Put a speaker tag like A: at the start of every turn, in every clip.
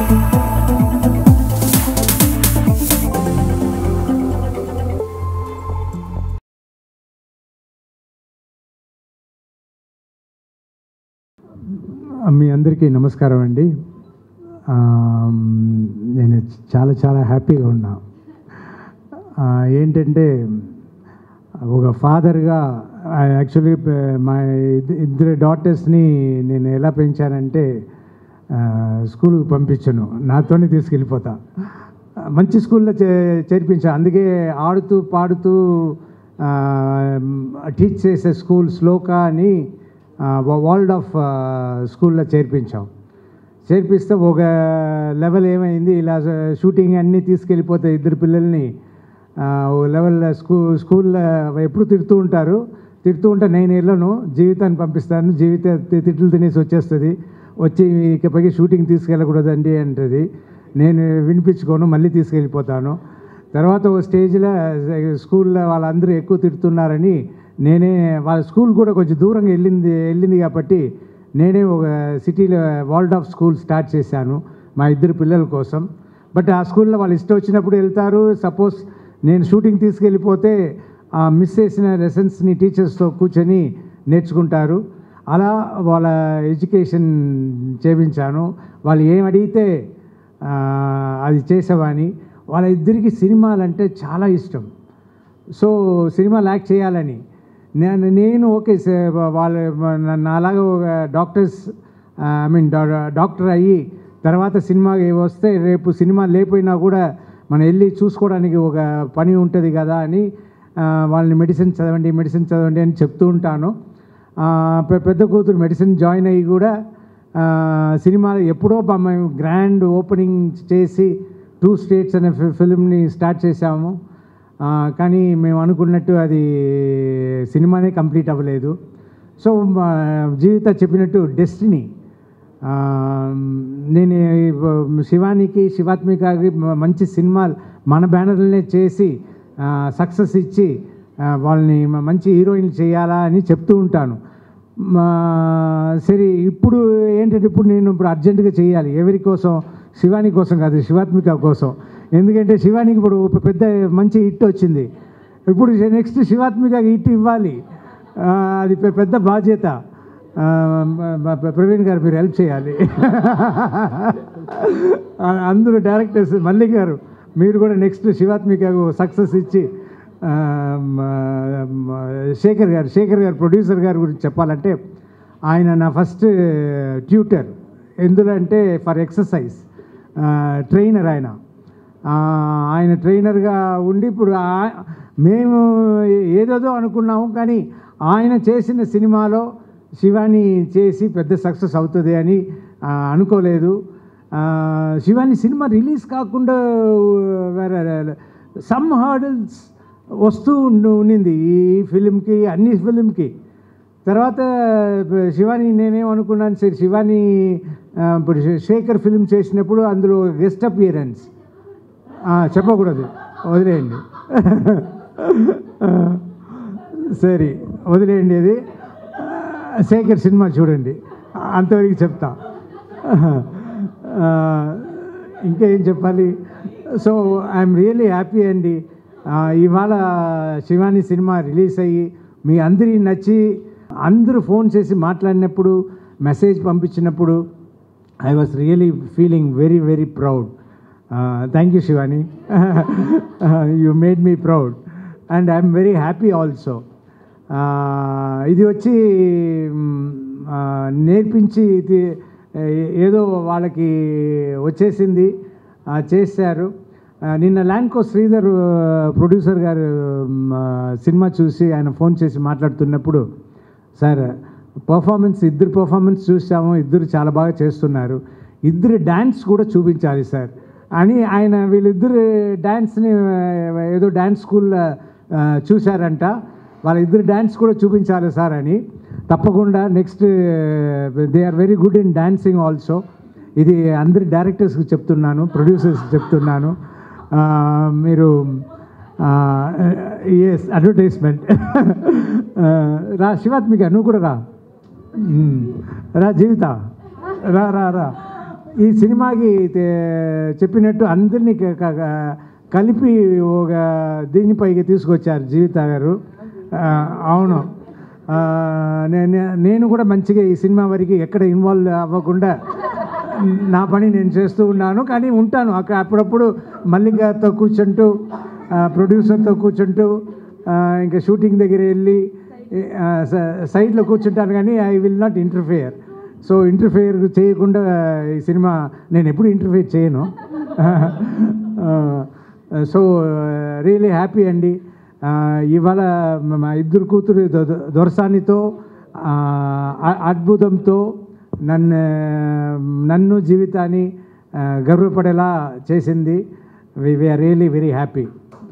A: మీ అందరికీ నమస్కారం అండి ఆ, నేను చాలా చాలా హ్యాపీగా ఉన్నా ఆ, ఏంటంటే ఒక ఫాదర్గా యాక్చువల్లీ మా ఇద్ద- ఇద్దరు డాటర్స్ని నేను ఎలా పెంచానంటే స్కూల్కి పంపించను నాతోనే తీసుకెళ్ళిపోతా మంచి స్కూల్లో చే చేర్పించా అందుకే ఆడుతూ పాడుతూ టీచ్ చేసే స్కూల్ శ్లోక అని వరల్డ్ ఆఫ్ స్కూల్లో చేర్పించాం చేర్పిస్తే ఒక లెవెల్ ఏమైంది ఇలా షూటింగ్ అన్నీ తీసుకెళ్ళిపోతే ఇద్దరు పిల్లల్ని ఆ, ఓ లెవెల్ స్కూ స్కూల్లో ఎప్పుడు తిడుతూ ఉంటారు తిడుతూ ఉంటే నేను వెళ్ళను జీవితాన్ని పంపిస్తాను జీవిత తి- తిట్లు తినేసి వచ్చేస్తుంది వచ్చి ఇకపైకి షూటింగ్ తీసుకెళ్ళకూడదండి అంటది నేను వినిపించుకోను మళ్ళీ తీసుకెళ్ళిపోతాను తర్వాత ఒక స్టేజ్లో స్కూల్లో వాళ్ళందరూ ఎక్కువ తిడుతున్నారని నేనే వాళ్ళ స్కూల్ కూడా కొంచెం దూరంగా వెళ్ళింది వెళ్ళింది కాబట్టి నేనే ఒక సిటీలో వరల్డ్ ఆఫ్ స్కూల్ స్టార్ట్ చేశాను మా ఇద్దరు పిల్లల కోసం బట్ ఆ స్కూల్లో వాళ్ళు ఇష్టం వచ్చినప్పుడు వెళ్తారు సపోజ్ నేను షూటింగ్ తీసుకెళ్ళిపోతే ఆ మిస్ చేసిన లెసన్స్ని టీచర్స్తో కూర్చొని నేర్చుకుంటారు అలా వాళ్ళ ఎడ్యుకేషన్ చేపించాను వాళ్ళు ఏం అడిగితే ఆ, అది చేసేవాని వాళ్ళ ఇద్దరికి సినిమాలంటే చాలా ఇష్టం సో సినిమాలు యాక్ట్ చేయాలని నేను నేను ఓకే స- వాళ్ళ నన్ను అలాగే ఒక డాక్టర్స్ ఐ మీన్ డాక్టర్ అయ్యి తర్వాత సినిమా వస్తే రేపు సినిమా లేకపోయినా కూడా మనం వెళ్ళి చూసుకోవడానికి ఒక పని ఉంటుంది కదా అని ఆ, వాళ్ళని మెడిసిన్ చదవండి మెడిసిన్ చదవండి అని చెప్తూ ఉంటాను ఆ, పె- పెద్ద కూతురు మెడిసిన్ జాయిన్ అయ్యి కూడా ఆ, సినిమా ఎప్పుడో ప- మేము గ్రాండ్ ఓపెనింగ్ చేసి టూ స్టేట్స్ అనే ఫి- ఫిల్మ్ని స్టార్ట్ చేశాము ఆ, కానీ మేము అనుకున్నట్టు అది సినిమానే కంప్లీట్ అవ్వలేదు సో మా జీవిత చెప్పినట్టు డెస్టినీ ఆ, నేను ఈ శివానికి శివాత్మికకి మ- మంచి సినిమాలు మన బ్యానర్లనే చేసి సక్సెస్ ఇచ్చి ఆ, వాళ్ళని మ- మంచి హీరోయిన్ చేయాలా అని చెప్తూ ఉంటాను మా సరే ఇప్పుడు ఏంటంటే ఇప్పుడు నేను ఇప్పుడు అర్జెంటుగా చేయాలి ఎవరి కోసం శివాని కోసం కాదు శివాత్మిక కోసం ఎందుకంటే శివానికి ఇప్పుడు ఒక పెద్ద మంచి హిట్ వచ్చింది ఇప్పుడు నెక్స్ట్ శివాత్మిక హిట్ ఇవ్వాలి ఆ, అది పె- పెద్ద బాధ్యత ఆ, మ- మ- ప్రవీణ్ గారు మీరు హెల్ప్ చేయాలి ఆ, అందరూ డైరెక్టర్స్ మల్లి గారు మీరు కూడా నెక్స్ట్ శివాత్మికకు సక్సెస్ ఇచ్చి ఆ, మ- మ- శేఖర్ గారు శేఖర్ గారు ప్రొడ్యూసర్ గారి గురించి చెప్పాలంటే ఆయన నా ఫస్ట్ ట్యూటర్ ఎందులో అంటే ఫర్ ఎక్సర్సైజ్ ట్రైనర్ ఆయన ఆ, ఆయన ట్రైనర్గా ఉండి ఇప్పుడు ఆ- మేము ఏదేదో అనుకున్నాము కానీ ఆయన చేసిన సినిమాలో శివాని చేసి పెద్ద సక్సెస్ అవుతుంది అని ఆ, అనుకోలేదు ఆ, శివాని సినిమా రిలీజ్ కాకుండా వేరే సమ్ హర్డల్స్ వస్తూ ఉండు- ఉండింది ఈ ఫిలింకి అన్ని ఫిలింకి తర్వాత శివాని నేనేమనుకున్నాను సరే శివాని ఆ, ఇప్పుడు శేఖర్ ఫిలిం చేసినప్పుడు అందులో గెస్ట్ అపియరెన్స్ చెప్పకూడదు వదిలేయండి సరే వదిలేయండి అది శేఖర్ సినిమా చూడండి అంతవరకు చెప్తా ఆ, ఇంకా ఏం చెప్పాలి సో ఐఎమ్ రియలీ హ్యాపీ అండి ఆ, ఇవాళ శివాని సినిమా రిలీజ్ అయ్యి మీ అందరి నచ్చి అందరూ ఫోన్ చేసి మాట్లాడినప్పుడు మెసేజ్ పంపించినప్పుడు I was really feeling very very proud thank you Shivani you made me proud and I'm very happy also ఇది వచ్చి మ్, ఆ, నేర్పించి ఇది ఏ- ఏదో వాళ్ళకి వచ్చేసింది ఆ, చేశారు ఆ, నిన్న ల్యాండ్కో శ్రీధర్ ప్రొడ్యూసర్ గారు మ్, ఆ, సినిమా చూసి ఆయన ఫోన్ చేసి మాట్లాడుతున్నప్పుడు సార్ పర్ఫార్మెన్స్ ఇద్దరు పర్ఫార్మెన్స్ చూసాము ఇద్దరు చాలా బాగా చేస్తున్నారు ఇద్దరు డ్యాన్స్ కూడా చూపించాలి సార్ అని ఆయన వీళ్ళిద్దరు డ్యాన్స్ని ఆ, ఏదో డ్యాన్స్ స్కూల్లో ఆ, చూశారంట వాళ్ళ ఇద్దరు డ్యాన్స్ కూడా చూపించాలి సార్ అని తప్పకుండా next they are very good in dancing also ఇది అందరి డైరెక్టర్స్కి చెప్తున్నాను ప్రొడ్యూసర్స్కి చెప్తున్నాను ఆ, మీరు ఎస్ అడ్వర్టైజ్మెంట్ రా శివాత్మిక నువ్వు కూడా రా మ్మ్. రా జీవిత రా రా రా ఈ సినిమాకి తే- చెప్పినట్టు అందరినీ క- క- కలిపి ఒక దీనిపైకి తీసుకొచ్చారు జీవిత గారు ఆ, అవును ఆ, నే- నేను కూడా మంచిగా ఈ సినిమా వరకు ఎక్కడ ఇన్వాల్వ్ అవ్వకుండా నా పని నేను చేస్తూ ఉన్నాను కానీ ఉంటాను అక్కడ అప్పుడప్పుడు మల్లికతో కూర్చుంటూ ఆ, ప్రొడ్యూసర్తో కూర్చుంటూ ఆ, ఇంకా షూటింగ్ దగ్గర వెళ్ళి ఆ, స- సైడ్లో కూర్చుంటాను కానీ I will not interfere so interfere చేయకుండా ఈ సినిమా నేను ఎప్పుడు ఇంటర్ఫియర్ చేయను సో రియలీ హ్యాపీ అండి ఆ, ఇవాళ మా ఇద్దరు కూతురు దొ- దొ- దొరసానితో ఆ, అ- అద్భుతంతో నన్ను నన్ను జీవితాన్ని ఆ, గర్వపడేలా చేసింది we are really very happy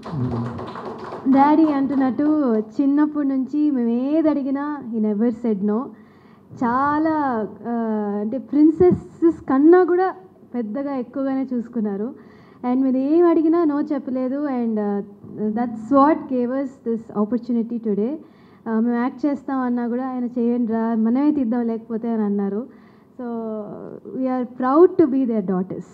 B: daddy అంటున్నట్టు చిన్నప్పటి నుంచి మేము ఏది అడిగినా ఈ నెవర్ సెడ్ నో చాలా ఆ, అంటే ప్రిన్సెసెస్ కన్నా కూడా పెద్దగా ఎక్కువగానే చూసుకున్నారు అండ్ మీరు ఏం అడిగినా నో చెప్పలేదు and that's what gave us this opportunity today మేము యాక్ట్ చేస్తాం అన్నా కూడా ఆయన చేయండి రా మనమే తీద్దాం లేకపోతే అని అన్నారు so we are proud to be their daughters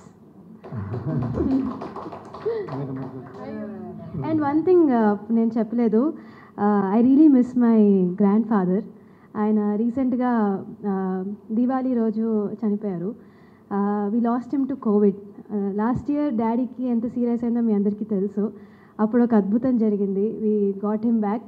B: and one thing నేను చెప్పలేదు I really miss my grandfather ఆయన రీసెంట్గా దివాళీ రోజు చనిపోయారు we lost him to Covid last year డాడీకి ఎంత సీరియస్ అయిందో మీ అందరికీ తెలుసు అప్పుడు ఒక అద్భుతం జరిగింది వి గాట్ హిమ్ బ్యాక్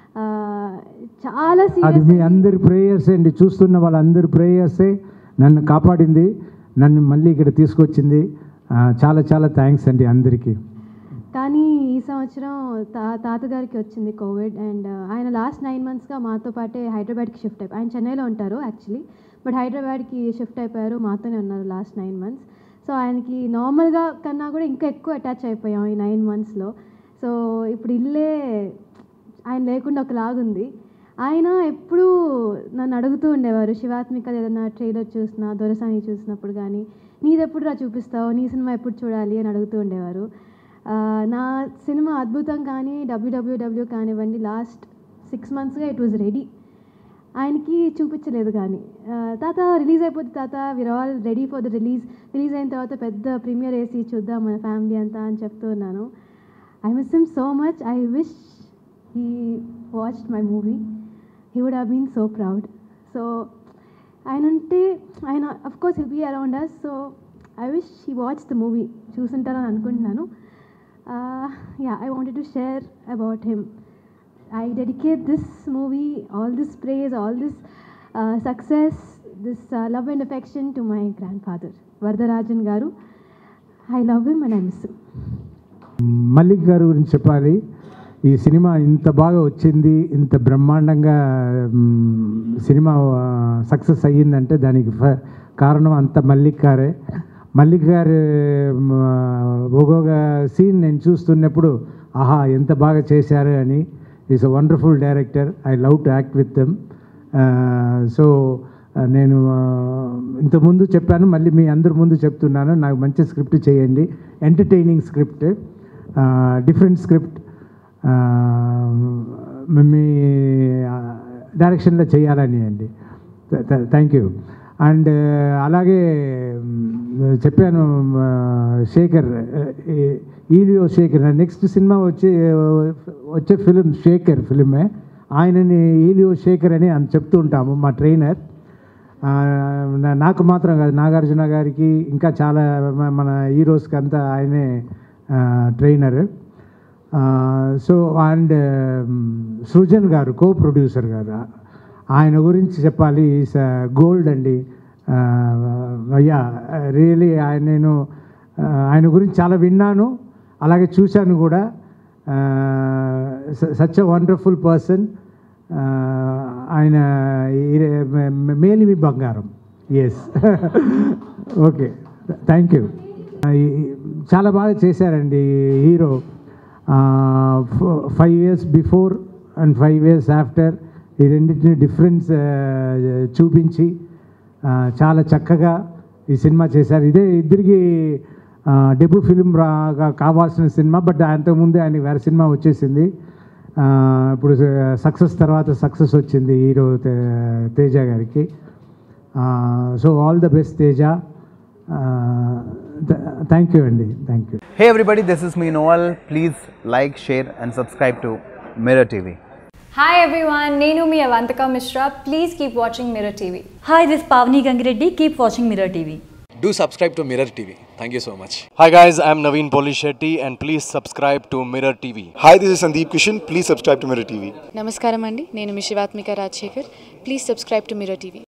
B: చాలా
A: అది మీ
B: సీరియస్
A: అందరి ప్రేయర్స్ అండి చూస్తున్న వాళ్ళందరి ప్రేయర్సే నన్ను కాపాడింది నన్ను మళ్ళీ ఇక్కడ తీసుకొచ్చింది ఆ, చాలా చాలా థ్యాంక్స్ అండి అందరికీ
B: కానీ ఈ సంవత్సరం తా తాతగారికి వచ్చింది కోవిడ్ అండ్ ఆయన లాస్ట్ నైన్ మంత్స్గా మాతో పాటే హైదరాబాద్కి షిఫ్ట్ అయిపోయి ఆయన చెన్నైలో ఉంటారు యాక్చువల్లీ బట్ హైదరాబాద్కి షిఫ్ట్ అయిపోయారు మాతోనే ఉన్నారు లాస్ట్ నైన్ మంత్స్ సో ఆయనకి నార్మల్గా కన్నా కూడా ఇంకా ఎక్కువ అటాచ్ అయిపోయాం ఈ నైన్ మంత్స్లో సో ఇప్పుడు ఇల్లే ఆయన లేకుండా ఒకలాగుంది ఆయన ఎప్పుడూ నన్ను అడుగుతూ ఉండేవారు శివాత్మిక ఏదైనా ట్రైలర్ చూసినా దొరసాని చూసినప్పుడు కానీ నీది ఎప్పుడు రా చూపిస్తావు నీ సినిమా ఎప్పుడు చూడాలి అని అడుగుతూ ఉండేవారు ఆ, నా సినిమా అద్భుతం కానీ డబ్ల్యూడబ్ల్యూడబ్ల్యూ కానివ్వండి లాస్ట్ సిక్స్ మంత్స్గా ఇట్ వాజ్ రెడీ ఆయనకి చూపించలేదు కానీ ఆ, తాత రిలీజ్ అయిపోతుంది తాత we're all ready for the release release అయిన తర్వాత పెద్ద ప్రీమియర్ వేసి చూద్దాం మన ఫ్యామిలీ అంతా అని చెప్తూ ఉన్నాను I miss him so much I wish he watched my movie he would have been so proud so ఆయన ఉంటే ఆయన of course he'll be around us so I wish he watch the movie చూసుంటారని అనుకుంటున్నాను yeah I wanted to share about him I dedicate this movie all this praise all this success this love and affection to my grandfather Varadarajan garu I love him and I miss
A: Mallik గారి గురించి చెప్పాలి ఈ cinema ఇంత బాగా వచ్చింది ఇంత బ్రహ్మాండంగా మ్, cinema success అయ్యిందంటే దానికి ఫ- కారణం అంత మల్లిక్ గారే మల్లిక్ గారు మ్, ఒక్కొక్క సీన్ నేను చూస్తున్నప్పుడు ఆహా ఎంత బాగా చేశారు అని is a wonderful director I love to act with them so నేను ఆ, ఇంతకుముందు చెప్పాను మళ్ళీ మీ అందరి ముందు చెప్తున్నాను నాకు మంచి స్క్రిప్ట్ చేయండి ఎంటర్టైనింగ్ స్క్రిప్ట్ డిఫరెంట్ స్క్రిప్ట్ మీ డైరెక్షన్లో చేయాలని అండి థ్యాంక్ యూ అండ్ అలాగే మ్, చెప్పాను ఆ, శేఖర్ ఈ- ఈలియో శేఖర్ నెక్స్ట్ సినిమా వచ్చే వచ్చే ఫిలిం శేఖర్ ఫిలిమే ఆయనని ఈలియో శేఖర్ అని అని చెప్తూ ఉంటాము మా ట్రైనర్ ఆ, నా- నాకు మాత్రం కాదు నాగార్జున గారికి ఇంకా చాలా మ- మన హీరోస్కి అంతా ఆయనే ట్రైనర్ సో అండ్ సృజన్ గారు కో ప్రొడ్యూసర్ గారు ఆయన గురించి చెప్పాలి ఈస్ గోల్డ్ అండి అయ్యా రియలీ ఆయన నేను ఆ, ఆయన గురించి చాలా విన్నాను అలాగే చూశాను కూడా సచ్ అ వండర్ఫుల్ పర్సన్ ఆయన ఈ- మే- మేలిమి బంగారం ఎస్ ఓకే థ్యాంక్ యూ చాలా బాగా చేశారండి hero five years before and five years after ఈ రెండింటిని డిఫరెన్స్ చూపించి ఆ, చాలా చక్కగా ఈ సినిమా చేశారు ఇదే ఇద్దరికి డెబ్యూ ఫిలిం రాగా కావాల్సిన సినిమా బట్ అంతకుముందే ఆయన వేరే సినిమా వచ్చేసింది ఆ, ఇప్పుడు సక్సెస్ తర్వాత సక్సెస్ వచ్చింది హీరో తే- తేజ గారికి so all the best Teja thank you అండి thank you
C: Hey everybody, this is me Noel. Please like, share, and subscribe to Mirror TV.
D: Hi everyone, Nenu mi Avantika Mishra. Please keep watching Mirror TV.
E: Hi, this is Pavni Gangireddy. Keep watching Mirror TV.
F: Do subscribe to Mirror TV. Thank you so much.
G: Hi guys, I'm Naveen Polishetty and please subscribe to Mirror TV.
H: Hi, this is Sandeep Kishan. Please subscribe to Mirror TV.
I: నమస్కారం అండి నేను మీ Shivathmika Rajashekar please subscribe to Mirror TV